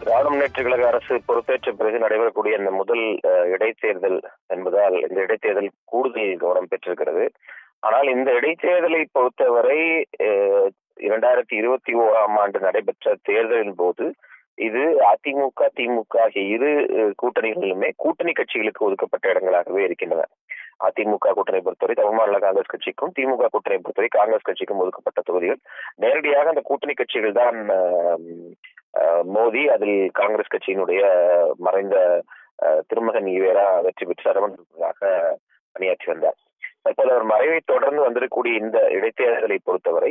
திராவிட முன்னேற்ற கழக அரசு பொறுப்பேற்ற பிறகு நடைபெறக்கூடிய இந்த முதல் அஹ், இடைத்தேர்தல் என்பதால் இந்த இடைத்தேர்தல் கூடுதல் கவனம் பெற்றிருக்கிறது ஆனால் இந்த இடைத்தேர்தலை பொறுத்தவரை அஹ், இரண்டாயிரத்தி இருபத்தி ஓராம் ஆண்டு நடைபெற்ற தேர்தலின் போது இது அதிமுக திமுக ஆகிய இரு அஹ், கூட்டணிகளிலுமே கூட்டணி கட்சிகளுக்கு ஒதுக்கப்பட்ட இடங்களாகவே இருக்கின்றன அதிமுக கூட்டணி பொறுத்தவரை தமிழ் மாநில காங்கிரஸ் கட்சிக்கும் திமுக கூட்டணி பொறுத்தவரை காங்கிரஸ் கட்சிக்கும் ஒதுக்கப்பட்ட தொகுதிகள் நேரடியாக அந்த கூட்டணி கட்சிகள் தான் ஆம், ஆஹ், மோதி அதில் காங்கிரஸ் கட்சியினுடைய மறைந்த ஆஹ், திருமகன் ஈவேரா வெற்றி பெற்று சரவணாக பணியாற்றி வந்தார் தற்போது அவர் மறைவை தொடர்ந்து வந்திருக்கக்கூடிய இந்த இடைத்தேர்தலை பொறுத்தவரை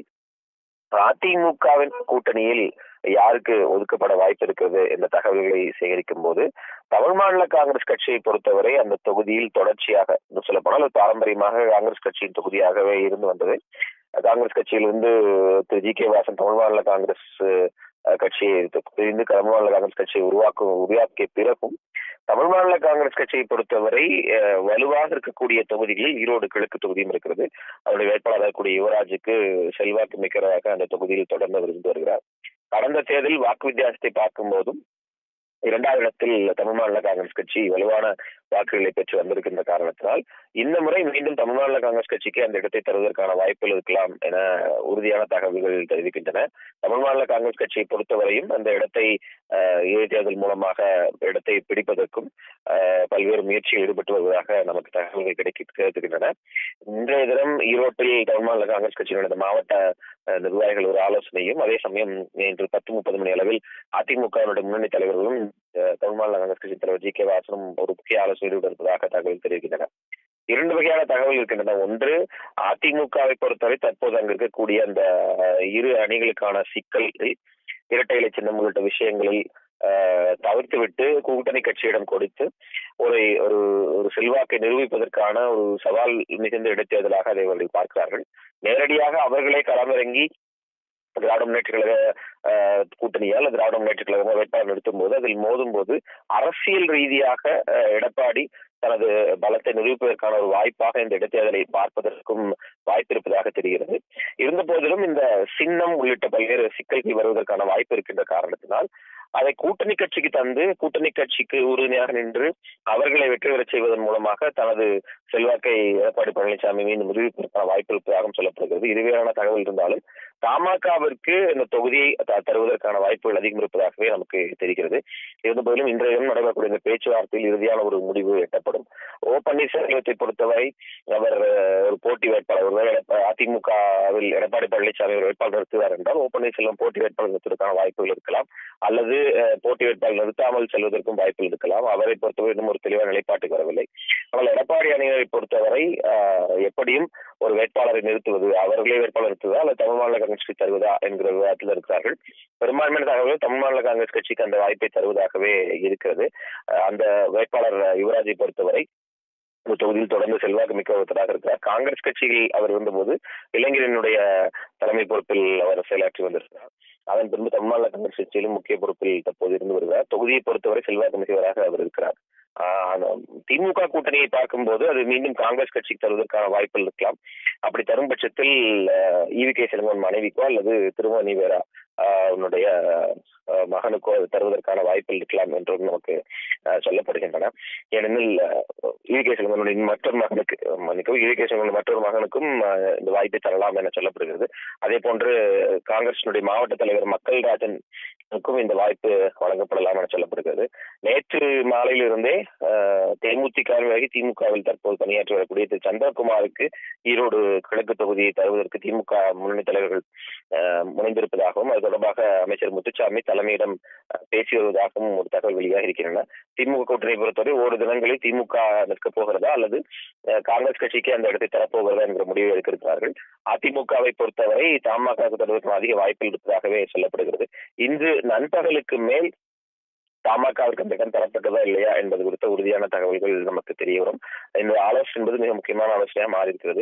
அதிமுகவின் கூட்டணியில் யாருக்கு ஒதுக்கப்பட வாய்ப்பு இருக்கிறது என்ற தகவல்களை சேகரிக்கும் போது தமிழ் மாநில காங்கிரஸ் கட்சியை பொறுத்தவரை அந்த தொகுதியில் தொடர்ச்சியாக இன்னும் சொல்ல போனால் பாரம்பரியமாக காங்கிரஸ் கட்சியின் தொகுதியாகவே இருந்து வந்தது காங்கிரஸ் கட்சியிலிருந்து திரு G K Vasan Tamil Maanila Congress அஹ், கட்சியை பிரிந்து தமிழ் மாநில காங்கிரஸ் கட்சியை உருவாக்கும் உருவாக்கிய பிறகும் தமிழ் மாநில காங்கிரஸ் கட்சியை பொறுத்தவரை அஹ், வலுவாக இருக்கக்கூடிய தொகுதிகளில் ஈரோடு கிழக்கு தொகுதியும் இருக்கிறது அவருடைய வேட்பாளராக கூடிய யுவராஜுக்கு செல்வாக்கு மிக்கதாக அந்த தொகுதியில் தொடர்ந்து அவர் இருந்து வருகிறார் கடந்த தேர்தலில் வாக்கு வித்தியாசத்தை பார்க்கும் போதும் இரண்டாவது இடத்தில் தமிழ் மாநில காங்கிரஸ் கட்சி வலுவான வாக்குகளை பெற்று வந்திருக்கின்ற காரணத்தினால் இந்த முறை மீண்டும் தமிழ் மாநில காங்கிரஸ் கட்சிக்கு அந்த இடத்தை தருவதற்கான வாய்ப்புகள் இருக்கலாம் என உறுதியான தகவல்கள் தெரிவிக்கின்றன தமிழ் மாநில காங்கிரஸ் கட்சியை பொறுத்தவரையும் அந்த இடத்தை அஹ், இடைத்தேர்தல் மூலமாக இடத்தை பிடிப்பதற்கும் அஹ், பல்வேறு முயற்சியில் ஈடுபட்டு வருவதாக நமக்கு தகவல்கள் கிடைக்க கிடைக்கின்றன இன்றைய தினம் ஈரோட்டில் தமிழ் மாநில காங்கிரஸ் கட்சியினுடைய மாவட்ட அஹ், நிர்வாகிகள் ஒரு ஆலோசனையும் அதே சமயம் இன்று பத்து முப்பது மணி அளவில் அதிமுகவினுடைய முன்னணி தலைவர்களும் அஹ், தமிழ் மாநில காங்கிரஸ் கட்சி தலைவர் ஜி கே வாசனும் ஒரு முக்கிய ஆலோசனை ஈடுபட்டிருப்பதாக தகவல் தெரிவிக்கின்றன இரண்டு வகையான தகவல் இருக்கின்றன ஒன்று அதிமுகவை பொறுத்தவரை தற்போது அங்கு இருக்கக்கூடிய அந்த அஹ், இரு அணிகளுக்கான சிக்கல்கள் இரட்டை இலை சின்னம் உள்ளிட்ட விஷயங்களில் அஹ், தவிர்த்துவிட்டு கூட்டணி கட்சியிடம் கொடுத்து ஒரு ஒரு ஒரு செல்வாக்கை நிரூபிப்பதற்கான ஒரு சவால் மிகுந்த இடைத்தேர்தலாக அதை அவர்கள் பார்க்கிறார்கள் நேரடியாக அவர்களே களமிறங்கி திராவிட முன்னேற்ற கழக அஹ், கூட்டணியால் திராவிட முன்னேற்ற கழக வேட்பாளர் நிறுத்தும் போது அதில் மோதும் போது அரசியல் ரீதியாக அஹ், எடப்பாடி தனது பலத்தை நிரூபிப்பதற்கான ஒரு வாய்ப்பாக இந்த இடைத்தேர்தலை பார்ப்பதற்கும் வாய்ப்பு இருப்பதாக தெரிகிறது இருந்த போதிலும் இந்த சின்னம் உள்ளிட்ட பல்வேறு சிக்கல்கள் வருவதற்கான வாய்ப்பு இருக்கின்ற காரணத்தினால் அதை கூட்டணி கட்சிக்கு தந்து கூட்டணி கட்சிக்கு உறுதுணையாக நின்று அவர்களை வெற்றி பெறச் செய்வதன் மூலமாக தனது செல்வாக்கை எடப்பாடி பழனிசாமி மீண்டும் நிரூபிப்பதற்கான வாய்ப்பு இருப்பதாகவும் சொல்லப்படுகிறது இருவேறான தகவல் இருந்தாலும் தமாகவிற்கு இந்த தொகுதியை த- தருவதற்கான வாய்ப்புகள் அதிகம் இருப்பதாகவே நமக்கு தெரிகிறது இருந்தபோதிலும் இன்றைய தினம் நடைபெறக்கூடிய இந்த பேச்சுவார்த்தையில் இறுதியான ஒரு முடிவு எட்டப்படும் ஓ பன்னீர்செல்வத்தை பொறுத்தவரை அவர் அஹ், ஒரு போட்டி வேட்பாளர் ஒருவேளை எடப்ப- அதிமுகவில் எடப்பாடி பழனிசாமி ஒரு வேட்பாளர் நிறுத்துவார் என்றால் ஓ பன்னீர்செல்வம் போட்டி வேட்பாளர் நிறுத்துவதற்கான வாய்ப்புகள் இருக்கலாம் அல்லது அஹ், போட்டி வேட்பாளர் நிறுத்தாமல் செல்வதற்கும் வாய்ப்புகள் இருக்கலாம் அவரை பொறுத்தவரை இன்னும் ஒரு தெளிவான நிலைப்பாட்டுக்கு வரவில்லை ஆனால் எடப்பாடி அணியினரை பொறுத்தவரை அஹ், எப்படியும் ஒரு வேட்பாளரை நிறுத்துவது அவர்களே வேட்பாளர் நிறுத்துவதா அல்லது தமிழ் மாநில காங்கிரஸ் கட்சி தருவதா என்கிற விவாதத்தில் இருக்கிறார்கள் பெரும்பான்மையான தகவல் தமிழ் மாநில காங்கிரஸ் கட்சிக்கு அந்த வாய்ப்பை தருவதாகவே இருக்கிறது அஹ், அந்த வேட்பாளர் யுவராஜை பொறுத்தவரை இந்த தொகுதியில் தொடர்ந்து செல்வாக்கு மிக்க ஒருத்தராக இருக்கிறார் காங்கிரஸ் கட்சியில் அவர் இருந்தபோது இளைஞரனுடைய தலைமை பொறுப்பில் அவர் செயலாற்றி வந்திருக்கிறார் அதன் பின்பு தமிழ்நாடு காங்கிரஸ் கட்சியிலும் முக்கிய பொறுப்பில் தற்போது இருந்து வருகிறார் தொகுதியை பொறுத்தவரை செல்வாக்கு மிக்கவராக அவர் இருக்கிறார் ஆஹ் அந்த திமுக கூட்டணியை பார்க்கும்போது அது மீண்டும் காங்கிரஸ் கட்சிக்கு தருவதற்கான வாய்ப்புகள் இருக்கலாம் அப்படி தரும் பட்சத்தில் ஈவி கே செல்வன் மனைவிக்கோ அல்லது திருமணி வேரா உன்னுடைய ஆஹ் மகனுக்கோ அது தருவதற்கான வாய்ப்புகள் இருக்கலாம் என்றும் நமக்கு ஆஹ் சொல்லப்படுகின்றன ஏனெனில் ஈவி கே செல்வனுடைய மற்றொரு மகனுக்கு மன்னிக்கவும் ஈவி கே செல்வனுடைய மற்றொரு மகனுக்கும் ஆஹ் இந்த வாய்ப்பை தரலாம் என சொல்லப்படுகிறது அதே போன்று காங்கிரசினுடைய மாவட்ட தலைவர் மக்கள் ராஜனுக்கும் இந்த வாய்ப்பு வழங்கப்படலாம் என சொல்லப்படுகிறது நேற்று மாலையிலிருந்தே ஆஹ், தேமுதிகவில் விலகி திமுகவில் தற்போது பணியாற்றி வரக்கூடிய திரு சந்திரகுமாருக்கு ஈரோடு கிழக்கு தொகுதியை தருவதற்கு திமுக முன்னணி தலைவர்கள் ஆஹ், முனைந்திருப்பதாகவும் அது தொடர்பாக அமைச்சர் முத்துச்சாமி தலைமையிடம் ஆஹ், பேசி வருவதாகவும் ஒரு தகவல் வெளியாக இருக்கின்றன திமுக கூட்டணி பொறுத்தவரை ஓரு தினங்களில் திமுக நிற்கப் போகிறதா அல்லது ஆஹ், காங்கிரஸ் கட்சிக்கு அந்த இடத்தை தரப்போகிறதா என்கிற முடிவை எடுத்திருக்கிறார்கள் அதிமுகவை பொறுத்தவரை தமாகவுக்கு தருவதற்கு அதிக வாய்ப்புகள் இருப்பதாகவே சொல்லப்படுகிறது இன்று நண்பகலுக்கு மேல் தமாகவிற்கு அந்த இடம் தரப்பட்டதா இல்லையா என்பது குறித்த உறுதியான தகவல்கள் நமக்கு தெரிய வரும் இந்த ஆலோசனை என்பது மிக முக்கியமான ஆலோசனையாக மாறி இருக்கிறது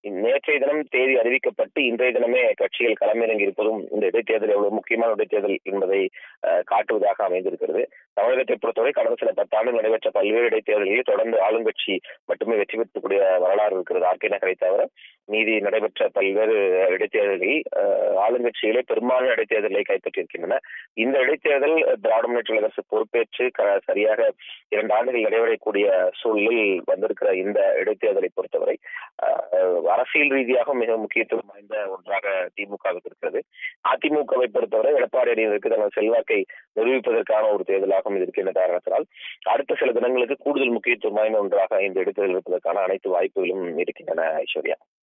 நேற்றைய தினம் தேதி அறிவிக்கப்பட்டு இன்றைய தினமே கட்சிகள் களமிறங்கி இருப்பதும் இந்த இடைத்தேர்தல் எவ்வளவு முக்கியமான இடைத்தேர்தல் என்பதை காட்டுவதாக அமைந்திருக்கிறது தமிழகத்தை பொறுத்தவரை கடந்த சில பத்தாண்டு நடைபெற்ற பல்வேறு இடைத்தேர்தல்களில் தொடர்ந்து ஆளுங்கட்சி மட்டுமே வெற்றி பெற்றக்கூடிய வரலாறு இருக்கிறது ஆர்கே நகரை தவிர மீதி நடைபெற்ற பல்வேறு இடைத்தேர்தல்களில் ஆளுங்கட்சிகளே பெரும்பாலான இடைத்தேர்தலை கைப்பற்றியிருக்கின்றன இந்த இடைத்தேர்தல் திராவிட முன்னேற்ற அரசு பொறுப்பேற்று சரியாக இரண்டு ஆண்டுகள் நிறைவடையக்கூடிய சூழலில் வந்திருக்கிற இந்த இடைத்தேர்தலை பொறுத்தவரை அரசியல் ரீதியாக மிக முக்கியத்துவம் வாய்ந்த ஒன்றாக திமுகவுக்கு இருக்கிறது அதிமுகவை பொறுத்தவரை எடப்பாடி அணியினருக்கு தனது செல்வாக்கை நிரூபிப்பதற்கான ஒரு தேர்தலாகவும் இது இருக்கின்ற காரணத்தினால் அடுத்த சில தினங்களுக்கு கூடுதல் முக்கியத்துவம் வாய்ந்த ஒன்றாக இந்த இடைத்தேர்தல் இருப்பதற்கான அனைத்து வாய்ப்புகளும் இருக்கின்றன ஐஸ்வர்யா